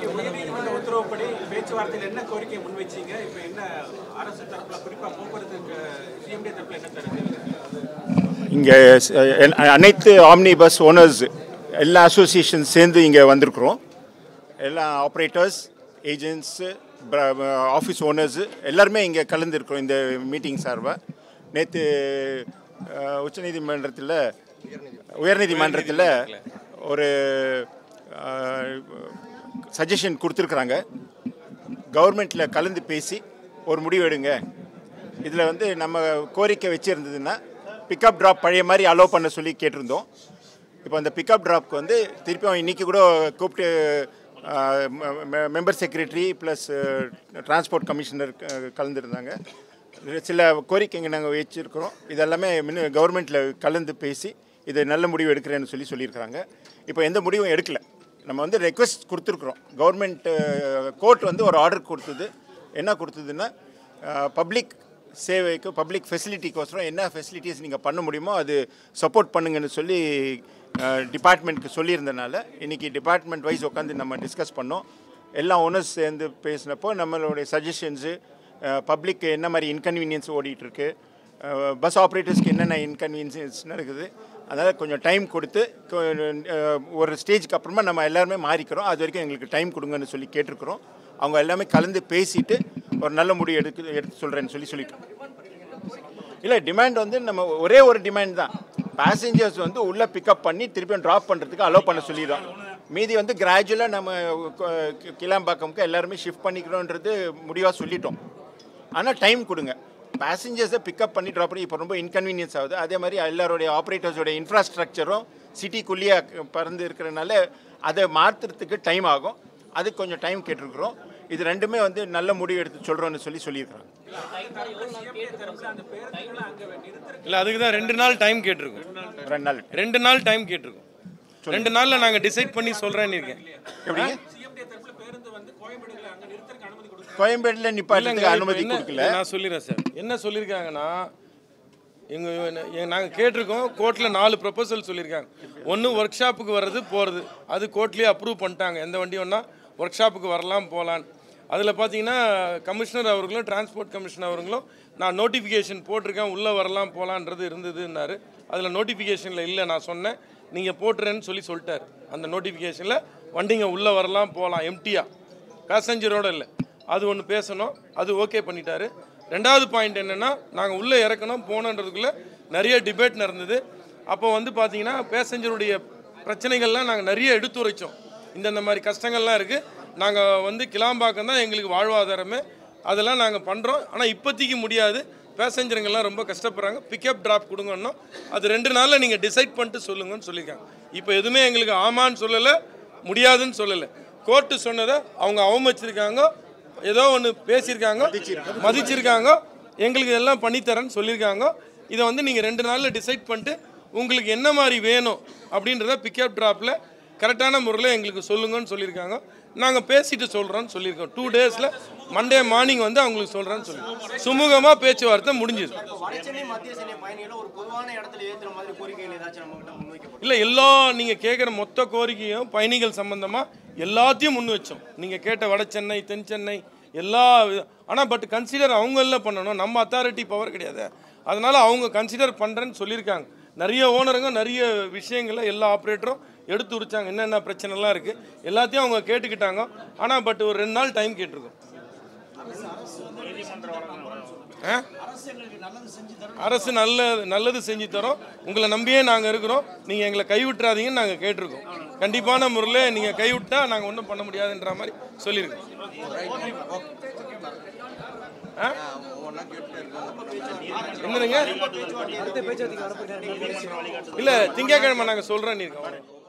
இன்னைக்கு உயர்நீதிமன்ற உத்தரவுப்படி பேச்சுவார்த்தையில் என்ன கோரிக்கை முன்வைச்சீங்க இப்போ என்ன அரசு தரப்புல குறிப்பா போக்குவரத்து சிஎம்டி தரப்புல என்ன தருது இங்கே அனைத்து ஆம்னி பஸ் ஓனர்ஸ் எல்லா அசோசியேஷன் சேர்ந்து இங்கே வந்திருக்கிறோம் எல்லா ஆப்ரேட்டர்ஸ் ஏஜென்ட்ஸு ஆஃபீஸ் ஓனர்ஸு எல்லாருமே இங்கே கலந்துருக்கிறோம் இந்த மீட்டிங் சார்பாக நேற்று உச்சநீதிமன்றத்தில் உயர்நீதிமன்றத்தில் ஒரு சஜஷன் கொடுத்துருக்குறாங்க கவர்மெண்ட்டில் கலந்து பேசி ஒரு முடிவு எடுங்க இதில் வந்து நம்ம கோரிக்கை வச்சுருந்ததுன்னா பிக்கப் ட்ராப் பழைய மாதிரி அலோவ் பண்ண சொல்லி கேட்டிருந்தோம் இப்போ அந்த பிக்கப் ட்ராப்க்கு வந்து திருப்பியும் இன்றைக்கி கூட கூப்பிட்டு member secretary plus transport commissioner கலந்துருந்தாங்க இதுல சில கோரிக்கைங்க நாங்கள் வச்சுருக்கிறோம் இதெல்லாமே முன்ன கவர்மெண்ட்டில் கலந்து பேசி இது நல்ல முடிவு எடுக்கிறேன்னு சொல்லி சொல்லியிருக்கிறாங்க இப்போ எந்த முடிவும் எடுக்கல நம்ம வந்து ரெக்வெஸ்ட் கொடுத்துருக்குறோம் கவர்மெண்ட் கோர்ட் வந்து ஒரு ஆர்டர் கொடுத்தது என்ன கொடுத்ததுன்னா பப்ளிக் சேவைக்கு பப்ளிக் ஃபெசிலிட்டிக்கோசரம் என்ன ஃபெசிலிட்டிஸ் நீங்கள் பண்ண முடியுமோ அது சப்போர்ட் பண்ணுங்கன்னு சொல்லி டிபார்ட்மெண்ட்க்கு சொல்லியிருந்தனால இன்றைக்கி டிபார்ட்மெண்ட் வைஸ் உட்காந்து நம்ம டிஸ்கஸ் பண்ணோம் எல்லா ஓனர்ஸ் சேர்ந்து பேசினப்போ நம்மளுடைய சஜஷன்ஸு பப்ளிக் என்ன மாதிரி இன்கன்வீனியன்ஸ் ஓடிட்டுருக்கு பஸ் ஆப்ரேட்டர்ஸ்க்கு என்னென்ன இன்கன்வீனியன்ஸ் இருக்குது அதனால் கொஞ்சம் டைம் கொடுத்து கொ- அஹ், ஒரு ஸ்டேஜ்க்கு அப்புறமா நம்ம எல்லாருமே மாறிக்கிறோம் அது வரைக்கும் எங்களுக்கு டைம் கொடுங்கன்னு சொல்லி கேட்டிருக்கிறோம் அவங்க எல்லாமே கலந்து பேசிட்டு ஒரு நல்ல முடிவு எடுத்து எடுத்து சொல்கிறேன்னு சொல்லி சொல்லிட்டோம் இல்லை டிமாண்ட் வந்து நம்ம ஒரே ஒரு டிமாண்ட் தான் பேசஞ்சர்ஸ் வந்து உள்ளே பிக்கப் பண்ணி திருப்பியும் ட்ராப் பண்ணுறதுக்கு அலோவ் பண்ண சொல்லிடுறோம் மீதி வந்து கிராஜுவலாக நம்ம கொ- கி- கிளாம்பாக்கம்க்கு எல்லாருமே ஷிஃப்ட் பண்ணிக்கிறோன்றது முடிவாக சொல்லிட்டோம் ஆனால் டைம் கொடுங்க பேசஞ்சர்ஸை பிக்கப் பண்ணி ட்ராப் பண்ணி இப்போ ரொம்ப இன்கன்வீனியன்ஸ் ஆகுது அதே மாதிரி எல்லாருடைய ஆப்ரேட்டர்ஸோட இன்ஃப்ராஸ்ட்ரக்சரும் சிட்டிக்குள்ளேயே பறந்து இருக்கிறனால அதை மாற்றுறதுக்கு டைம் ஆகும் அதுக்கு கொஞ்சம் டைம் கேட்டிருக்கிறோம் இது ரெண்டுமே வந்து நல்ல முடிவு எடுத்து சொல்கிறோன்னு சொல்லி சொல்லியிருக்கிறாங்க இல்லை அதுக்கு தான் ரெண்டு நாள் டைம் கேட்டிருக்கோம் ரெண்டு நாள் ரெண்டு நாள் டைம் கேட்டிருக்கோம் ரெண்டு நாளில் நாங்கள் டிசைட் பண்ணி சொல்கிறேன்னு இருக்கேன் எப்படிங்க சிஎம்டி தரப்புல பேருந்து வந்து கோயம்பேடுல அங்க நிறுத்தறதுக்கு அனுமதி கொடுத்து கோயம்பேட்டில் இல்லைங்க, நிப்பாட்டுறதுக்கு இப்ப அனுமதி என்ன- கொடுக்கல நான் சொல்லிடுறேன் சார் என்ன சொல்லியிருக்காங்கன்னா எங்கள் நாங்கள் கேட்டிருக்கோம் கோர்ட்டில் நாலு ப்ரொபோசல் சொல்லியிருக்காங்க ஒன்று ஒர்க் ஷாப்புக்கு வர்றது போகிறது அது கோர்ட்லேயே அப்ரூவ் பண்ணிட்டாங்க எந்த வண்டி வேணா ஒர்க் ஷாப்புக்கு வரலாம் போகலான்னு அதில் பார்த்தீங்கன்னா கமிஷனர் அவர்களும் டிரான்ஸ்போர்ட் கமிஷனர் அவர்களும் நான் நோட்டிஃபிகேஷன் போட்டிருக்கேன் உள்ளே வரலாம் போகலான்றது இருந்ததுன்னாரு அதில் நோட்டிஃபிகேஷனில் இல்லை நான் சொன்னேன் நீங்கள் போட்டுறேன்னு சொல்லி சொல்லிட்டாரு அந்த நோட்டிஃபிகேஷனில் வண்டிங்க உள்ளே வரலாம் போகலாம் எம்டியாக பேசஞ்சரோட இல்லை அது ஒன்று பேசணும் அது ஓகே பண்ணிட்டாரு ரெண்டாவது பாயிண்ட் என்னென்னா நாங்கள் உள்ளே இறக்கணும் போனன்றதுக்குள்ளே நிறைய டிபேட் நடந்தது அப்போ வந்து பார்த்தீங்கன்னா பேசஞ்சருடைய பிரச்சனைகள்லாம் நாங்கள் நிறைய எடுத்துரைச்சோம் இந்தந்த மாதிரி கஷ்டங்கள்லாம் இருக்குது நாங்கள் வந்து கிளாம்பாக்கம் தான் எங்களுக்கு வாழ்வாதாரமே அதெல்லாம் நாங்கள் பண்ணுறோம் ஆனால் இப்போதைக்கு முடியாது பேசஞ்சருங்கெல்லாம் ரொம்ப கஷ்டப்படுறாங்க பிக்கப் ட்ராப் கொடுங்கன்னா அது ரெண்டு நாளில் நீங்கள் டிசைட் பண்ணிட்டு சொல்லுங்கன்னு சொல்லியிருக்காங்க இப்போ எதுவுமே எங்களுக்கு ஆமான்னு சொல்லலை முடியாதுன்னு சொல்லலை கோர்ட்டு சொன்னதை அவங்க அவமதிச்சிருக்காங்க ஏதோ ஒன்று பேசியிருக்காங்க மதிச்சிருக்காங்க எங்களுக்கு எல்லாம் பண்ணித்தரேன்னு சொல்லியிருக்காங்க இதை வந்து நீங்கள் ரெண்டு நாளில் டிசைட் பண்ணிட்டு உங்களுக்கு என்ன மாதிரி வேணும் அப்படின்றத பிக்கப் ட்ராப்பில் கரெக்டான முறையில் எங்களுக்கு சொல்லுங்கன்னு சொல்லியிருக்காங்க நாங்கள் பேசிட்டு சொல்கிறோன்னு சொல்லியிருக்கோம் டூ டேஸில் மண்டே மார்னிங் வந்து அவங்களுக்கு சொல்கிறேன்னு சொல்லி சுமூகமாக பேச்சுவார்த்தை முடிஞ்சுது வடசென்னை மத்திய சென்னை பயணிகளை ஒரு பொதுவான இடத்துல ஏத்துற மாதிரி கோரிக்கைகள் ஏதாச்சும் நம்ம கிட்ட முன்வைக்கப்படும் இல்லை எல்லா நீங்கள் கேட்குற மொத்த கோரிக்கையும் பயணிகள் சம்பந்தமாக எல்லாத்தையும் முன் வச்சோம் நீங்கள் கேட்ட வட சென்னை தென் சென்னை எல்லா ஆனால் பட் கன்சிடர் அவங்க எல்லாம் பண்ணணும் நம்ம அத்தாரிட்டி பவர் கிடையாது அதனால் அவங்க கன்சிடர் பண்ணுறேன்னு சொல்லியிருக்காங்க நிறைய ஓனருங்க நிறைய விஷயங்களை எல்லா ஆப்ரேட்டரும் எடுத்து உரிச்சாங்க என்னென்ன பிரச்சனைலாம் இருக்குது எல்லாத்தையும் அவங்க கேட்டுக்கிட்டாங்க ஆனால் பட் ஒரு ரெண்டு நாள் டைம் கேட்டிருக்கோம் ஆ? அரசு நல்ல நல்லது செஞ்சு தரோம் உங்களை நம்பியே நாங்கள் இருக்கிறோம் நீங்கள் எங்களை கைவிட்டுறாதீங்கன்னு நாங்கள் கேட்டிருக்கோம் கண்டிப்பான முறையில் நீங்கள் கைவிட்டா நாங்கள் ஒன்றும் பண்ண முடியாதுன்ற மாதிரி சொல்லியிருக்கோம் ஆ? என்னதுங்க இல்லை திங்கக்கிழமை நாங்கள் சொல்கிறோன்னு இருக்கோம்